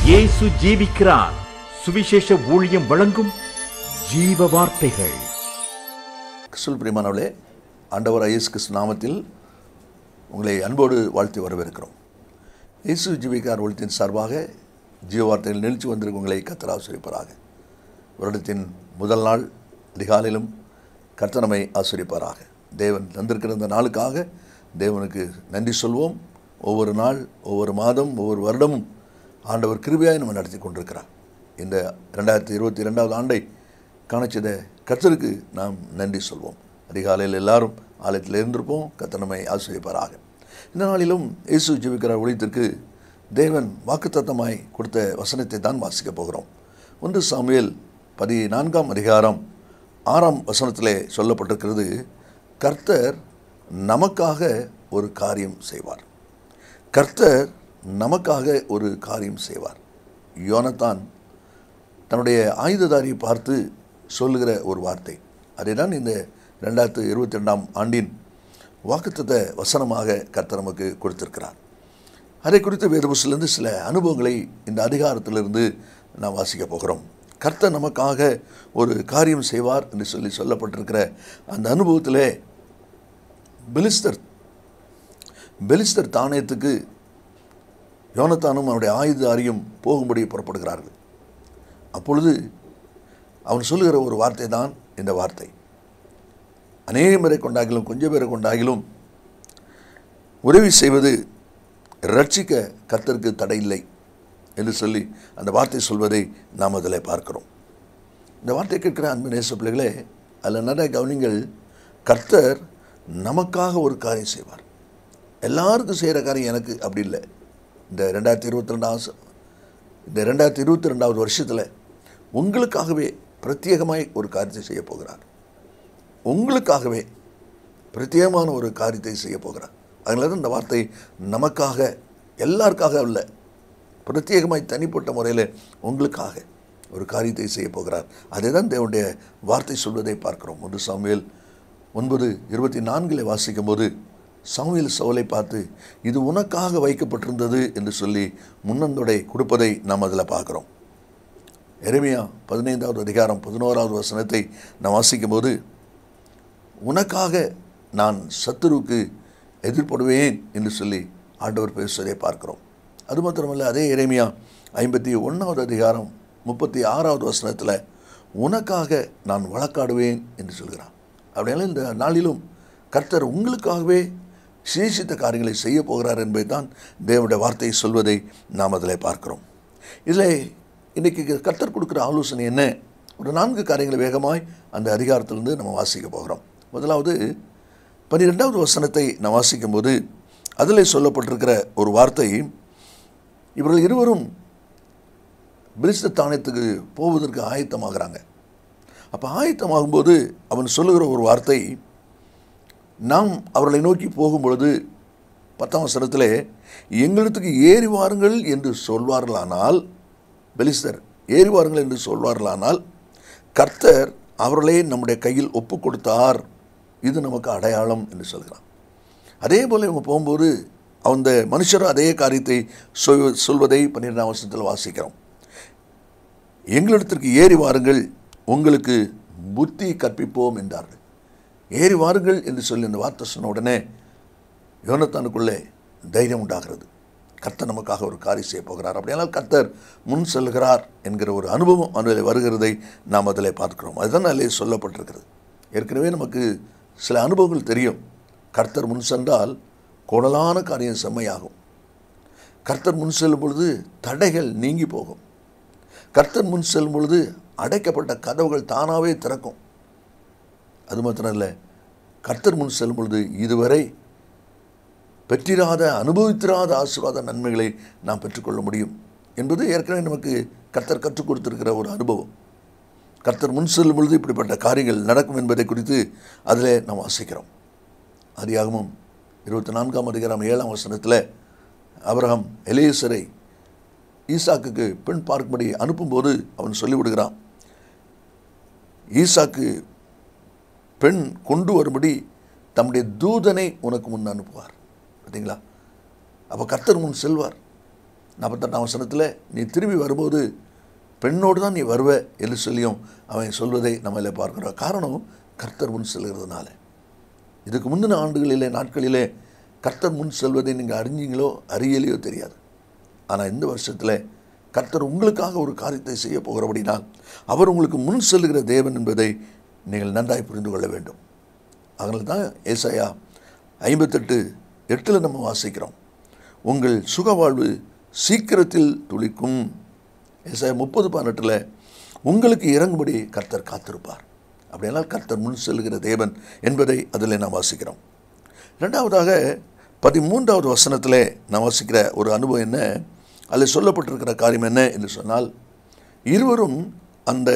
இயேசு ஜீவிக்கிறார் சுவிசேஷ ஊழியம் வழங்கும் ஜீவ வார்த்தைகள் கிறிஸ்துவ பிரியமானவளே ஆண்டவர் இயேசு கிறிஸ்து நாமத்தில் உங்களை அன்போடு வாழ்த்தி வரவேற்கிறோம் இயேசு ஜீவிகார் ஒழுத்தின் சார்பாக ஜீவ வார்த்தைகள் நிகழ்ச்சி வந்திருக்கும் உங்களை கத்தர் ஆசிரிப்பாராக வருடத்தின் முதல் நாள் அதிகாலையிலும் கர்த்தர் நம்மை ஆசிரிப்பாராக தேவன் தந்திருக்கிற இந்த நாளுக்காக தேவனுக்கு நன்றி சொல்வோம் ஒவ்வொரு நாள் ஒவ்வொரு மாதம் ஒவ்வொரு வருடமும் ஆண்டவர் கிருபையாய் நம்ம நடத்தி கொண்டிருக்கிறார் இந்த ரெண்டாயிரத்தி இருபத்தி ரெண்டாவது ஆண்டை காணச்சத கர்த்தருக்கு நாம் நன்றி சொல்வோம் அதிகாலையில் எல்லாரும் ஆலயத்தில் இருந்திருப்போம் கர்த்தர் நம்மை ஆசிரியப்பாராக இந்த நாளிலும் இயேசு ஜீவிக்கிற ஒழித்திற்கு தேவன் வாக்குத்தத்தமாய் கொடுத்த வசனத்தை தான் வாசிக்கப் போகிறோம் ஒன்று சாமுவேல் பதினான்காம் அதிகாரம் ஆறாம் வசனத்திலே சொல்லப்பட்டிருக்கிறது கர்த்தர் நமக்காக ஒரு காரியம் செய்வார் கர்த்தர் நமக்காக ஒரு காரியம் செய்வார் யோனத்தான் தன்னுடைய ஆயுததாரியை பார்த்து சொல்லுகிற ஒரு வார்த்தை அதை தான் இந்த ரெண்டாயிரத்து இருபத்தி ரெண்டாம் ஆண்டின் வாக்குத்தத்த வசனமாக கர்த்தர் நமக்கு கொடுத்திருக்கிறார் அதை குறித்து வேதபுசிலிருந்து சில அனுபவங்களை இந்த அதிகாரத்திலிருந்து நாம் வாசிக்க போகிறோம் கர்த்தர் நமக்காக ஒரு காரியம் செய்வார் என்று சொல்லி சொல்லப்பட்டிருக்கிற அந்த அனுபவத்திலே பெலிஸ்தர் பெலிஸ்தர் தானியத்துக்கு யோனத்தானும் அவனுடைய ஆயுதாரியும் போகும்படி புறப்படுகிறார்கள் அப்பொழுது அவன் சொல்லுகிற ஒரு வார்த்தை தான் இந்த வார்த்தை அநேக பேரை கொண்டாகிலும் கொஞ்சம் பேரை கொண்டாகிலும் உதவி செய்வது ரட்சிக்க கர்த்தருக்கு தடை இல்லை என்று சொல்லி அந்த வார்த்தை சொல்வதை நாம் அதில் பார்க்கிறோம் இந்த வார்த்தை கேட்கிற அன்பு நேச பிள்ளைகளே அதில் நிறைய கவனிங்கள் கர்த்தர் நமக்காக ஒரு காரியம் செய்வார் எல்லாருக்கும் செய்கிற காரியம் எனக்கு அப்படி இல்லை இந்த ரெண்டாயிரத்தி இருபத்தி ரெண்டாவது இந்த ரெண்டாயிரத்தி இருபத்தி ரெண்டாவது வருஷத்தில் உங்களுக்காகவே பிரத்யேகமாய் ஒரு காரியத்தை செய்ய போகிறார் உங்களுக்காகவே பிரத்யேகமான ஒரு காரியத்தை செய்ய போகிறார் அதனால தான் இந்த வார்த்தை நமக்காக எல்லாருக்காக இல்லை பிரத்யேகமாய் தனிப்பட்ட முறையில் உங்களுக்காக ஒரு காரியத்தை செய்ய போகிறார் அதை தான் தேவனுடைய வார்த்தை சொல்வதை பார்க்கிறோம் ஒன்று சாமுவேல் ஒன்பது இருபத்தி நான்கில் வாசிக்கும் போது சாமுவேல் சவுலை பார்த்து இது உனக்காக வைக்கப்பட்டிருந்தது என்று சொல்லி முன்னந்தொடை கொடுப்பதை நாம் அதில் பார்க்குறோம் எருமையா பதினைந்தாவது அதிகாரம் பதினோராவது வசனத்தை நான் வாசிக்கும் போது உனக்காக நான் சத்துருவுக்கு எதிர்ப்படுவேன் என்று சொல்லி ஆண்டவர் பேசுவதை பார்க்கிறோம் அது மாத்திரமல்ல அதே இறைமையா ஐம்பத்தி ஒன்றாவது அதிகாரம் முப்பத்தி ஆறாவது வசனத்தில் உனக்காக நான் வழக்காடுவேன் என்று சொல்கிறான் அப்படினால இந்த நாளிலும் கர்த்தர் உங்களுக்காகவே சிநேசித்த காரியங்களை செய்ய போகிறார் என்பதை தான் தேவனுடைய வார்த்தையை சொல்வதை நாம் அதில் பார்க்கிறோம் இதில் இன்றைக்கி கர்த்தர் கொடுக்குற ஆலோசனை என்ன ஒரு நான்கு காரியங்களை வேகமாய் அந்த அதிகாரத்திலிருந்து நம்ம வாசிக்க போகிறோம் முதலாவது பன்னிரெண்டாவது வசனத்தை நான் வாசிக்கும்போது அதில் சொல்லப்பட்டிருக்கிற ஒரு வார்த்தை இவர்கள் இருவரும் பிரிஸ்த தானியத்துக்கு போவதற்கு ஆயத்தமாகிறாங்க அப்போ ஆயத்தமாகும்போது அவன் சொல்லுகிற ஒரு வார்த்தை நாம் அவர்களை நோக்கி போகும் பொழுது பத்தாம் வசனத்தில் எங்களிடத்துக்கு ஏறி வாருங்கள் என்று சொல்வார்களானால் பெலிஸ்தர் ஏறி வாருங்கள் என்று சொல்வார்களானால் கர்த்தர் அவர்களே நம்முடைய கையில் ஒப்பு கொடுத்தார் இது நமக்கு அடையாளம் என்று சொல்கிறான் அதே போல் இவங்க போகும்போது அந்த மனுஷரும் அதே காரியத்தை சொல் சொல்வதை பன்னிரெண்டாம் வருஷத்தில் வாசிக்கிறோம் எங்களிடத்திற்கு ஏறி வாருங்கள் உங்களுக்கு புத்தி கற்பிப்போம் என்றார்கள் ஏறி வாருங்கள் என்று சொல்லி இந்த வார்த்தை சொன்ன உடனே யோனத்தானுக்குள்ளே தைரியம் உண்டாகிறது கர்த்தர் நமக்காக ஒரு காரியம் செய்ய போகிறார் அப்படியானால் கர்த்தர் முன் செல்கிறார் என்கிற ஒரு அனுபவம் அதில் வருகிறதை நாம் அதில் பார்க்கிறோம் அதுதான் அதில் சொல்லப்பட்டிருக்கிறது ஏற்கனவே நமக்கு சில அனுபவங்கள் தெரியும் கர்த்தர் முன் சென்றால் கோடலான காரியம் செம்மையாகும் கர்த்தர் முன் செல்லும் பொழுது தடைகள் நீங்கி போகும் கர்த்தர் முன் செல்லும் பொழுது அடைக்கப்பட்ட கதவுகள் தானாகவே திறக்கும் அது மாத்திரம் இல்லை கர்த்தர் முன் செல்லும் பொழுது இதுவரை பெற்றிராத அனுபவித்திராத ஆசீர்வாத நன்மைகளை நாம் பெற்றுக்கொள்ள முடியும் என்பது ஏற்கனவே நமக்கு கர்த்தர் கற்றுக் கொடுத்திருக்கிற ஒரு அனுபவம் கர்த்தர் முன் செல்லும் பொழுது இப்படிப்பட்ட காரியங்கள் நடக்கும் என்பதை குறித்து அதில் நாம் வாசிக்கிறோம் அதிகாகமும் இருபத்தி நான்காம் அதிகாரம் ஏழாம் வசனத்தில் அபிரகாம் எலேசரை ஈசாக்குக்கு பெண் பார்க்கும்படி அனுப்பும்போது அவன் சொல்லிவிடுகிறான் ஈசாக்கு பெண் கொண்டு வரும்படி தம்முடைய தூதனை உனக்கு முன் அனுப்புவார் பார்த்தீங்களா அப்போ கர்த்தர் முன் செல்வார் நாற்பத்தெட்டாம் வசனத்தில் நீ திரும்பி வரும்போது பெண்ணோடு தான் நீ வருவ என்று சொல்லியும் அவன் சொல்வதை நம்மள பார்க்கிறோம் காரணம் கர்த்தர் முன் செல்கிறதுனால இதுக்கு முந்தின ஆண்டுகளிலே நாட்களிலே கர்த்தர் முன் செல்வதை நீங்கள் அறிஞ்சீங்களோ அறியலையோ தெரியாது ஆனால் இந்த வருஷத்தில் கர்த்தர் உங்களுக்காக ஒரு காரியத்தை செய்ய போகிறபடினால் அவர் உங்களுக்கு முன் செல்கிற தேவன் என்பதை நீங்கள் நன்றாய் புரிந்து கொள்ள வேண்டும் அதனால தான் ஏசாயா ஐம்பத்தெட்டு எட்டில் நம்ம வாசிக்கிறோம் உங்கள் சுகவாழ்வு சீக்கிரத்தில் துளிக்கும் ஏசாயா முப்பது பதினெட்டில் உங்களுக்கு இறங்கும்படி கர்த்தர் காத்திருப்பார் அப்படியானால் கர்த்தர் முன் செல்கிற தேவன் என்பதை அதில் நாம் வாசிக்கிறோம் ரெண்டாவதாக பதிமூன்றாவது வசனத்தில் நான் வாசிக்கிற ஒரு அனுபவம் என்ன அதில் சொல்லப்பட்டிருக்கிற காரியம் என்ன என்று சொன்னால் இருவரும் அந்த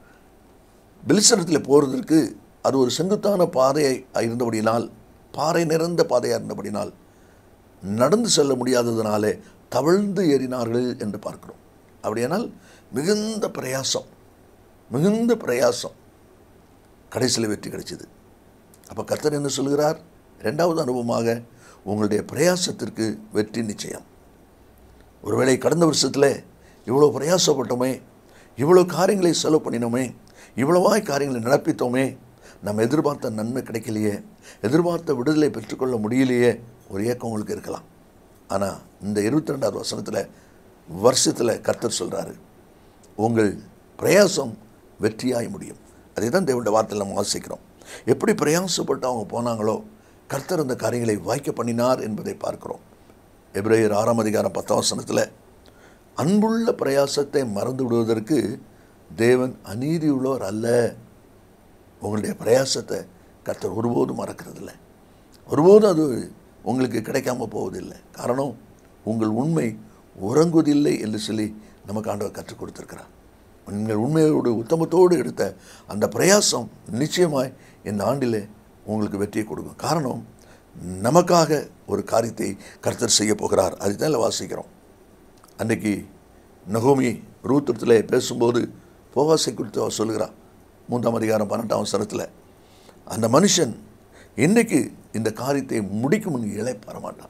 பெலிசரத்தில் போகிறதற்கு அது ஒரு செங்குத்தான பாதையை இருந்தபடினால் பாறை நிறைந்த பாதையாக இருந்தபடினால் நடந்து செல்ல முடியாததினாலே தவழ்ந்து ஏறினார்கள் என்று பார்க்கிறோம் அப்படியானால் மிகுந்த பிரயாசம் மிகுந்த பிரயாசம் கடைசியில் வெற்றி கிடைச்சிது அப்போ கர்த்தர் என்ன சொல்கிறார் ரெண்டாவது அனுபவமாக உங்களுடைய பிரயாசத்திற்கு வெற்றி நிச்சயம் ஒருவேளை கடந்த வருஷத்தில் இவ்வளோ பிரயாசப்பட்டோமே இவ்வளோ காரியங்களை செலவு பண்ணினோமே இவ்வளவாய் காரியங்களை நடப்பித்தோமே நம்ம எதிர்பார்த்த நன்மை கிடைக்கலையே எதிர்பார்த்த விடுதலை பெற்றுக்கொள்ள முடியலையே ஒரு ஏக்கம் உங்களுக்கு இருக்கலாம் ஆனால் இந்த இருபத்தி ரெண்டாவது வசனத்தில் வருஷத்தில் கர்த்தர் சொல்கிறாரு உங்கள் பிரயாசம் வெற்றியாய் முடியும் அதை தான் தேவனுடைய வார்த்தையில் நம்ம வாசிக்கிறோம் எப்படி பிரயாசப்பட்டு அவங்க போனாங்களோ கர்த்தர் அந்த காரியங்களை வாய்க்க பண்ணினார் என்பதை பார்க்கிறோம் எப்ரேயர் ஆறாம் அதிகாரம் பத்தாம் வசனத்தில் அன்புள்ள பிரயாசத்தை மறந்து விடுவதற்கு தேவன் அநீதி உள்ளவர் அல்ல உங்களுடைய பிரயாசத்தை கர்த்தர் ஒருபோதும் மறக்கிறதில்ல ஒருபோதும் அது உங்களுக்கு கிடைக்காம போவதில்லை காரணம் உங்கள் உண்மை உறங்குவதில்லை என்று சொல்லி நமக்கு ஆண்டவர் கற்றுக் கொடுத்திருக்கிறார் நீங்கள் உண்மையோடு உத்தமத்தோடு எடுத்த அந்த பிரயாசம் நிச்சயமாய் இந்த ஆண்டிலே உங்களுக்கு வெற்றியை கொடுக்கும் காரணம் நமக்காக ஒரு காரியத்தை கர்த்தர் செய்ய போகிறார் அதுதான் வாசிக்கிறோம் அன்றைக்கு நகோமி ரூத்திரத்தில் பேசும்போது போவாசை குறித்து அவர் சொல்கிறார் மூன்றாம் அதிகாரம் பன்னெண்டாம் அவசரத்தில் அந்த மனுஷன் இன்றைக்கு இந்த காரியத்தை முடிக்கும் முன் இழைப்பார மாட்டான்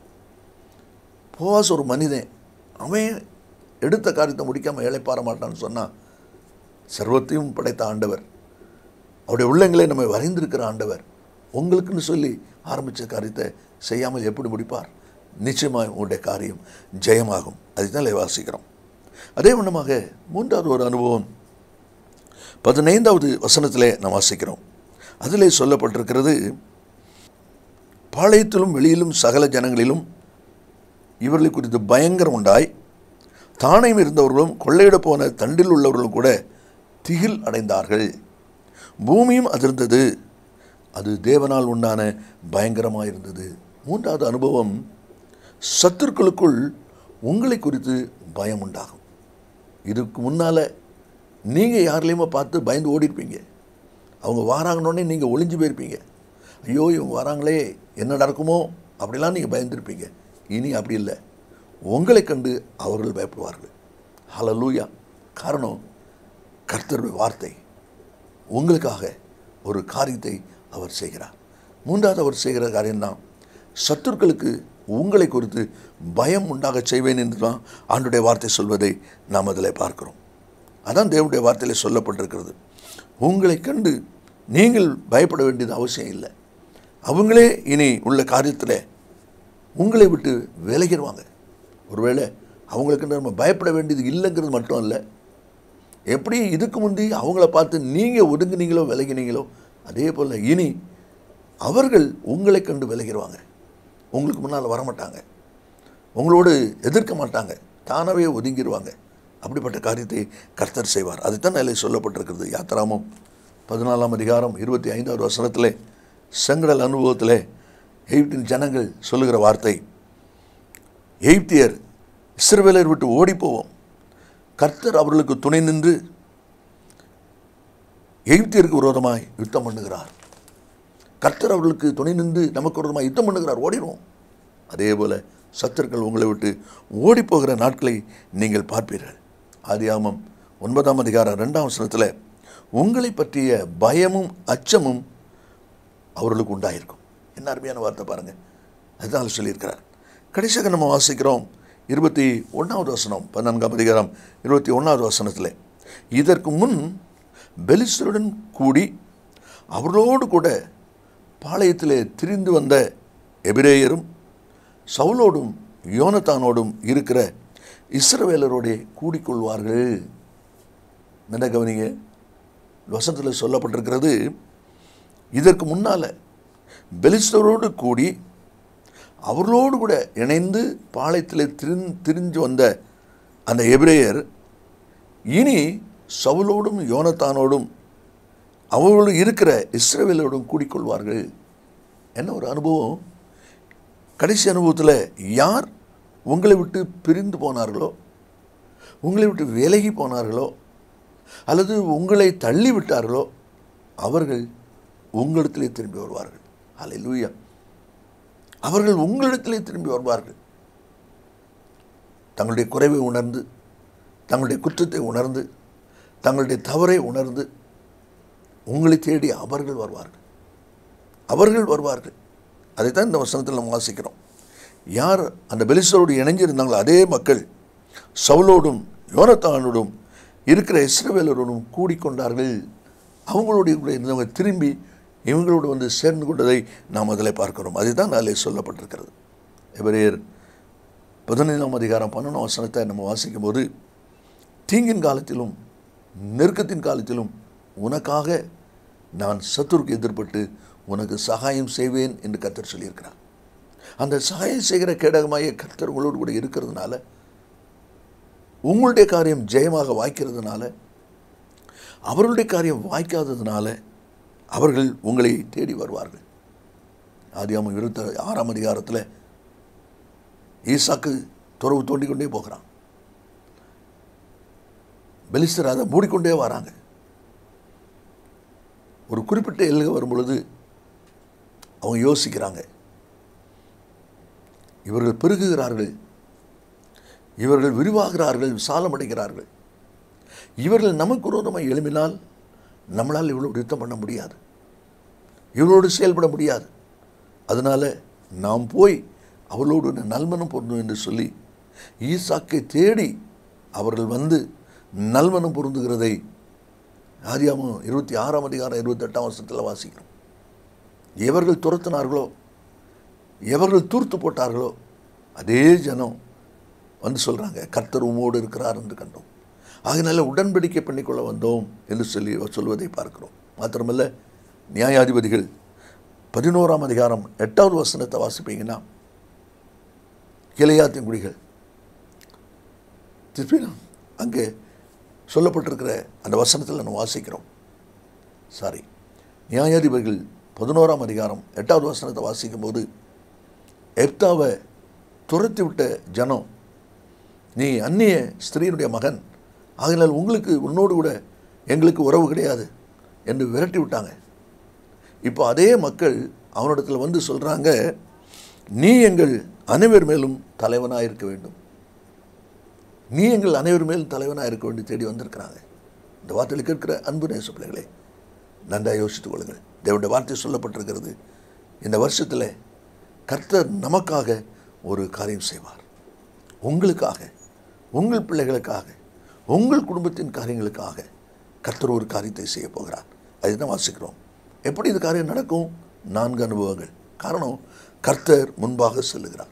போவாஸ் ஒரு மனிதன் அவன் எடுத்த காரியத்தை முடிக்காமல் இழைப்பார மாட்டான்னு சொன்னால் சர்வத்தையும் படைத்த ஆண்டவர் அவருடைய உள்ளங்களை நம்ம வரைந்திருக்கிற ஆண்டவர் உங்களுக்குன்னு சொல்லி ஆரம்பித்த காரியத்தை செய்யாமல் எப்படி முடிப்பார் நிச்சயமாக உங்களுடைய காரியம் ஜெயமாகும் அதுதான் வாசிக்கிறோம் அதே வண்ணமாக மூன்றாவது ஒரு அனுபவம் பதினைந்தாவது வசனத்திலே நாம் வாசிக்கிறோம் அதிலே சொல்லப்பட்டிருக்கிறது பாளையத்திலும் வெளியிலும் சகல ஜனங்களிலும் இவர்களை குறித்து பயங்கரம் உண்டாய் தானையும் இருந்தவர்களும் கொள்ளையிட போன தண்டில் உள்ளவர்களும் கூட திகில் அடைந்தார்கள் பூமியும் அதிர்ந்தது அது தேவனால் உண்டான பயங்கரமாக இருந்தது மூன்றாவது அனுபவம் சத்துருக்களுக்குள் உங்களை குறித்து பயம் உண்டாகும் இதுக்கு முன்னால் நீங்கள் யாரிலையுமே பார்த்து பயந்து ஓடிருப்பீங்க அவங்க வாராங்கன்னொடனே நீங்கள் ஒளிஞ்சு போயிருப்பீங்க ஐயோ இவங்க வராங்களே என்ன நடக்குமோ அப்படிலாம் நீங்கள் பயந்துருப்பீங்க இனி அப்படி இல்லை உங்களை கண்டு அவர்கள் பயப்படுவார்கள் ஹலலூயா காரணம் கர்த்தருடைய வார்த்தை உங்களுக்காக ஒரு காரியத்தை அவர் செய்கிறார் மூன்றாவது அவர் செய்கிற காரியம்தான் சத்துருக்களுக்கு உங்களை குறித்து பயம் உண்டாக செய்வேன் என்று தான் ஆண்டுடைய வார்த்தை சொல்வதை நாம் அதில் பார்க்கிறோம் அதான் தேவனுடைய வார்த்தையில் சொல்லப்பட்டிருக்கிறது உங்களை கண்டு நீங்கள் பயப்பட வேண்டியது அவசியம் இல்லை அவங்களே இனி உள்ள காரியத்தில் உங்களை விட்டு விலகிடுவாங்க ஒருவேளை அவங்களுக்கு நம்ம பயப்பட வேண்டியது இல்லைங்கிறது மட்டும் இல்லை எப்படி இதுக்கு முந்தி அவங்கள பார்த்து நீங்கள் ஒதுங்குனீங்களோ விலகினீங்களோ அதே போல் இனி அவர்கள் உங்களை கண்டு விலகிடுவாங்க உங்களுக்கு முன்னால் வரமாட்டாங்க உங்களோடு எதிர்க்க மாட்டாங்க தானாகவே ஒதுங்கிடுவாங்க அப்படிப்பட்ட காரியத்தை கர்த்தர் செய்வார் அதுதான் நிலை சொல்லப்பட்டிருக்கிறது யாத்திராமம் பதினாலாம் அதிகாரம் இருபத்தி ஐந்தாவது வசனத்திலே செங்கடல் அனுபவத்திலே எகிப்தின் ஜனங்கள் சொல்லுகிற வார்த்தை எகிப்தியர் இஸ்ரவேலர் விட்டு ஓடி போவோம் கர்த்தர் அவர்களுக்கு துணை நின்று எகிப்தியருக்கு விரோதமாய் யுத்தம் பண்ணுகிறார் கர்த்தர் அவர்களுக்கு துணை நின்று நமக்கு விரோதமாக யுத்தம் பண்ணுகிறார் ஓடிடுவோம் அதே போல் சத்துருக்கள் உங்களை விட்டு ஓடி போகிற நாட்களை நீங்கள் பார்ப்பீர்கள் ஆதியாமம் ஒன்பதாம் அதிகாரம் ரெண்டாம் வசனத்தில் உங்களை பற்றிய பயமும் அச்சமும் அவர்களுக்கு உண்டாயிருக்கும் என்ன அருமையான வார்த்தை பாருங்கள் அதுதான் சொல்லியிருக்கிறார் கடைசியாக நம்ம வாசிக்கிறோம் இருபத்தி ஒன்றாவது வசனம் பதினான்காம் அதிகாரம் இருபத்தி ஒன்றாவது வசனத்தில் இதற்கு முன் பெலிஸ்தருடன் கூடி அவர்களோடு கூட பாளையத்திலே திரிந்து வந்த எபிரேயரும் சவுலோடும் யோனத்தானோடும் இருக்கிற இஸ்ரவேலரோடே கூடிக்கொள்வார்கள் என்ன கவனிங்க வசனத்தில் சொல்லப்பட்டிருக்கிறது இதற்கு முன்னால் பெலிஸ்தரோடு கூடி அவர்களோடு கூட இணைந்து பாளையத்தில் திரிந் திரிஞ்சு வந்த அந்த எபிரேயர் இனி சவுலோடும் யோனத்தானோடும் அவர்களோடு இருக்கிற இஸ்ரவேலோடும் கூடிக்கொள்வார்கள் என்ன ஒரு அனுபவம் கடைசி அனுபவத்தில் யார் உங்களை விட்டு பிரிந்து போனார்களோ உங்களை விட்டு விலகி போனார்களோ அல்லது உங்களை தள்ளி விட்டார்களோ அவர்கள் உங்களிடத்திலே திரும்பி வருவார்கள் அல்லேலூயா அவர்கள் உங்களிடத்திலே திரும்பி வருவார்கள் தங்களுடைய குறைவை உணர்ந்து தங்களுடைய குற்றத்தை உணர்ந்து தங்களுடைய தவறை உணர்ந்து உங்களை தேடி அவர்கள் வருவார்கள் அவர்கள் வருவார்கள் அதைத்தான் இந்த வசனத்தில் நம்ம வாசிக்கிறோம் யார் அந்த பெலிசரோடு இணைஞ்சிருந்தாங்களோ அதே மக்கள் சவுலோடும் யோனத்தானோடும் இருக்கிற இஸ்ரவேலரோடும் கூடிக்கொண்டார்கள் அவங்களோடைய கூட இருந்தவங்க திரும்பி இவங்களோடு வந்து சேர்ந்து கொண்டதை நாம் அதில் பார்க்கிறோம் அதுதான் அதில் சொல்லப்பட்டிருக்கிறது எவரேர் பதினைந்தாம் அதிகாரம் பன்னெண்டாம் வசனத்தை நம்ம வாசிக்கும் போது தீங்கின் காலத்திலும் நெருக்கத்தின் காலத்திலும் உனக்காக நான் சத்துருக்கு எதிர்பட்டு உனக்கு சகாயம் செய்வேன் என்று கர்த்தர் சொல்லியிருக்கிறார் அந்த சகாயம் செய்கிற கேடகமாய கர்த்தர் உங்களோடு கூட இருக்கிறதுனால உங்களுடைய காரியம் ஜெயமாக வாய்க்கிறதுனால அவர்களுடைய காரியம் வாய்க்காததுனால அவர்கள் உங்களை தேடி வருவார்கள் ஆதியாமம் இருபத்தி ஆறாம் அதிகாரத்தில் ஈசாக்கு துறவு தோண்டிக் கொண்டே போகிறான் பெலிஸ்தர் அதை மூடிக்கொண்டே வராங்க ஒரு குறிப்பிட்ட எல்லை வரும் பொழுது அவங்க யோசிக்கிறாங்க இவர்கள் பெருகுகிறார்கள் இவர்கள் விரிவாகிறார்கள் விசாலமடைகிறார்கள் இவர்கள் நமக்கு விரோதமாக எழுப்பினால் நம்மளால் இவ்வளோ யுத்தம் பண்ண முடியாது இவளோடு செயல்பட முடியாது அதனால் நாம் போய் அவளோடு நல்மனம் பொருந்தும் என்று சொல்லி ஈசாக்கை தேடி அவர்கள் வந்து நல்மனம் பொருந்துகிறதை ஆதியாமம் இருபத்தி ஆறாம் அதிகாரம் இருபத்தெட்டாம் வருஷத்தில் வாசிக்கிறோம் எவர்கள் துரத்தினார்களோ எவர்கள் தூர்த்து போட்டார்களோ அதே ஜனம் வந்து சொல்கிறாங்க கர்த்தர் உமோடு இருக்கிறார் என்று கண்டோம் ஆகினால உடன்படிக்கை பண்ணிக்கொள்ள வந்தோம் என்று சொல்லி சொல்வதை பார்க்கிறோம் மாத்திரமல்ல நியாயாதிபதிகள் பதினோராம் அதிகாரம் எட்டாவது வசனத்தை வாசிப்பீங்கன்னா கிளையாத்தின் குடிகள் திருப்பினா அங்கே சொல்லப்பட்டிருக்கிற அந்த வசனத்தில் நம்ம வாசிக்கிறோம் சாரி நியாயாதிபதிகள் பதினோராம் அதிகாரம் எட்டாவது வசனத்தை வாசிக்கும் போது எப்தாவை துரத்தி விட்ட ஜனம் நீ அந்நிய ஸ்திரீனுடைய மகன் ஆகினால் உங்களுக்கு உன்னோடு கூட எங்களுக்கு உறவு கிடையாது என்று விரட்டி விட்டாங்க இப்போ அதே மக்கள் அவனிடத்தில் வந்து சொல்கிறாங்க நீ எங்கள் அனைவர் மேலும் தலைவனாக இருக்க வேண்டும் நீ எங்கள் அனைவர் மேலும் தலைவனாக இருக்க வேண்டி தேடி வந்திருக்கிறாங்க இந்த வார்த்தையில் கேட்கிற அன்பு நேச பிள்ளைகளே நன்றாக யோசித்துக் கொள்ளுங்கள் தேவனுடைய வார்த்தை சொல்லப்பட்டிருக்கிறது இந்த வருஷத்தில் கர்த்தர் நமக்காக ஒரு காரியம் செய்வார் உங்களுக்காக உங்கள் பிள்ளைகளுக்காக உங்கள் குடும்பத்தின் காரியங்களுக்காக கர்த்தர் ஒரு காரியத்தை செய்ய போகிறார் அதுதான் வாசிக்கிறோம் எப்படி இந்த காரியம் நடக்கும் நான்கு அனுபவங்கள் காரணம் கர்த்தர் முன்பாக செல்லுகிறார்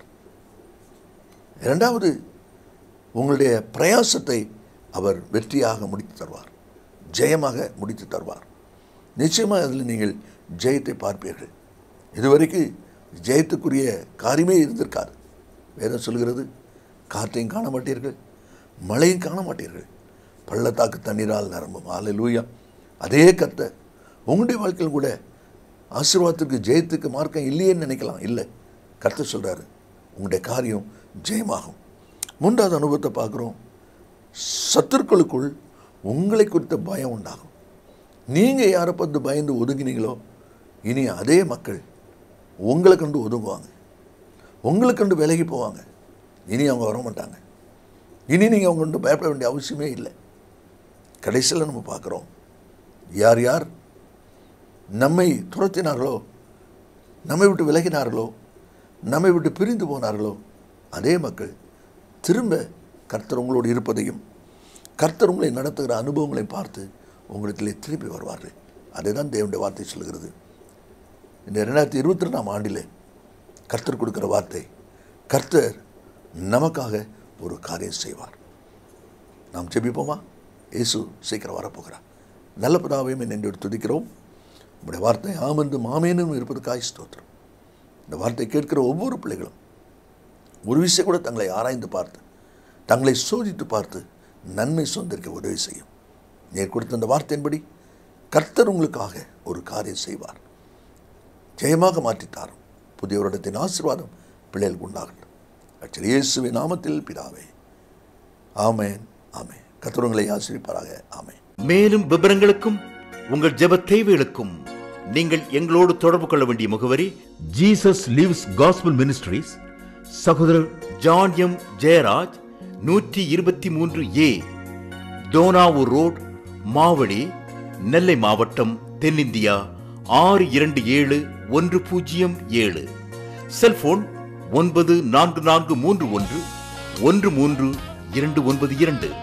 இரண்டாவது உங்களுடைய பிரயாசத்தை அவர் வெற்றியாக முடித்து தருவார் ஜெயமாக முடித்து தருவார் நிச்சயமாக அதில் நீங்கள் ஜெயத்தை பார்ப்பீர்கள் இதுவரைக்கும் ஜெயத்துக்குரிய காரியமே இருந்திருக்காது வேதம் சொல்கிறது காற்றையும் காண மாட்டீர்கள் மழையும் காண மாட்டீர்கள் பள்ளத்தாக்கு தண்ணீரால் நிரம்பும் ஆலை லூயா அதே கத்தை உங்களுடைய வாழ்க்கையில் கூட ஆசீர்வாதத்துக்கு ஜெயத்துக்கு மார்க்கம் இல்லையேன்னு நினைக்கலாம் இல்லை கர்த்தர் சொல்கிறாரு உங்களுடைய காரியம் ஜெயமாகும் மூன்றாவது அனுபவத்தை பார்க்குறோம் சத்துருக்களுக்குள் உங்களை குறித்த பயம் உண்டாகும் நீங்கள் யாரை பார்த்து பயந்து ஒதுங்கினீங்களோ இனி அதே மக்கள் உங்களை கண்டு ஒதுங்குவாங்க உங்களை கண்டு விலகி போவாங்க இனி அவங்க வர மாட்டாங்க இனி நீங்கள் அவங்க கண்டு பயப்பட வேண்டிய அவசியமே இல்லை கடைசியில் நம்ம பார்க்குறோம் யார் யார் நம்மை துரத்தினார்களோ நம்மை விட்டு விலகினார்களோ நம்மை விட்டு பிரிந்து போனார்களோ அதே மக்கள் திரும்ப கர்த்தர் உங்களோடு இருப்பதையும் கர்த்தர் உங்களை நடத்துகிற அனுபவங்களை பார்த்து உங்களிடத்திலே திரும்பி வருவார்கள் அதுதான் தேவனுடைய வார்த்தை சொல்கிறது இந்த ரெண்டாயிரத்தி இருபத்தி ரெண்டாம் ஆண்டிலே கர்த்தர் கொடுக்கிற வார்த்தை கர்த்தர் நமக்காக ஒரு காரியம் செய்வார் நாம் ஜெபிப்போமா இயேசு சீக்கிரம் வரப்போகிறார் நல்ல பிதாவையும் நின்று துதிக்கிறோம் உங்களுடைய வார்த்தை ஆமந்து மாமேனும் இருப்பதற்காக ஸ்தோத்திரம் இந்த வார்த்தை கேட்கிற ஒவ்வொரு பிள்ளைகளும் ஒரு விஷயம் கூட தங்களை ஆராய்ந்து பார்த்து தங்களை சோதித்து பார்த்து நன்மை சொந்திருக்க உதவி செய்யும் நேர் கொடுத்த அந்த வார்த்தையின்படி கர்த்தர் உங்களுக்காக ஒரு காரியம் செய்வார் ஜெயமாக மாற்றித்தாரும் புதிய வருடத்தின் ஆசீர்வாதம் பிள்ளைகளுக்கு உண்டாகட்டும் அச்சரி இயேசுவின் நாமத்தில் பிதாவே ஆமேன் ஆமேன் கர்த்தர் ஆசிரிப்பாராக ஆமேன் மேலும் விவரங்களுக்கும் உங்கள் ஜெப தேவைகளுக்கும் நீங்கள் எங்களோடு தொடர்பு கொள்ள வேண்டிய முகவரி ஜீசஸ் லிவ்ஸ் காஸ்பல் மினிஸ்ட்ரீஸ் சகோதரர் ஜான் எம் ஜெயராஜ் நூற்றி இருபத்தி மூன்று ஏ தோனாவூர் ரோட் மாவடி நெல்லை மாவட்டம் தென்னிந்தியா ஆறு இரண்டு ஏழு ஒன்று பூஜ்ஜியம் ஏழு செல்போன் ஒன்பது நான்கு நான்கு மூன்று ஒன்று ஒன்று மூன்று இரண்டு ஒன்பது இரண்டு